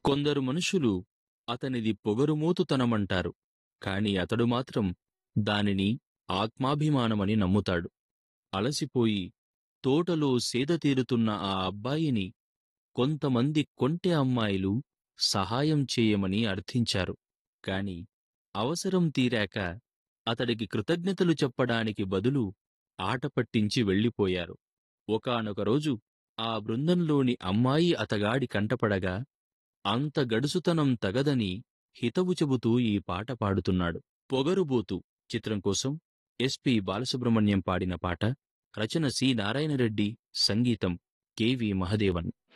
కొందరు మనుషులు అతనిది పొగరుమోతుతనమంటారు కాని అతడు మాత్రం దానిని ఆత్మాభిమానమని నమ్ముతాడు అలసిపోయి తోటలో సేద తీరుతున్న ఆ అబ్బాయిని కొంతమంది కొంటె అమ్మాయిలు సహాయం చేయమని అర్థించారు కాని అవసరం తీరాక అతడికి కృతజ్ఞతలు చెప్పడానికి బదులు ఆట పట్టించి వెళ్ళిపోయారు ఒకానొక రోజు ఆ బృందంలోని అమ్మాయి అతగాడి కంటపడగా అంత గడుసుతనం తగదని హితవు చెబుతూ ఈ పాట పాడుతున్నాడు పొగరుబోతు చిత్రం కోసం ఎస్పి బాలసుబ్రహ్మణ్యం పాడిన పాట రచన సి నారాయణరెడ్డి సంగీతం కెవి మహదేవన్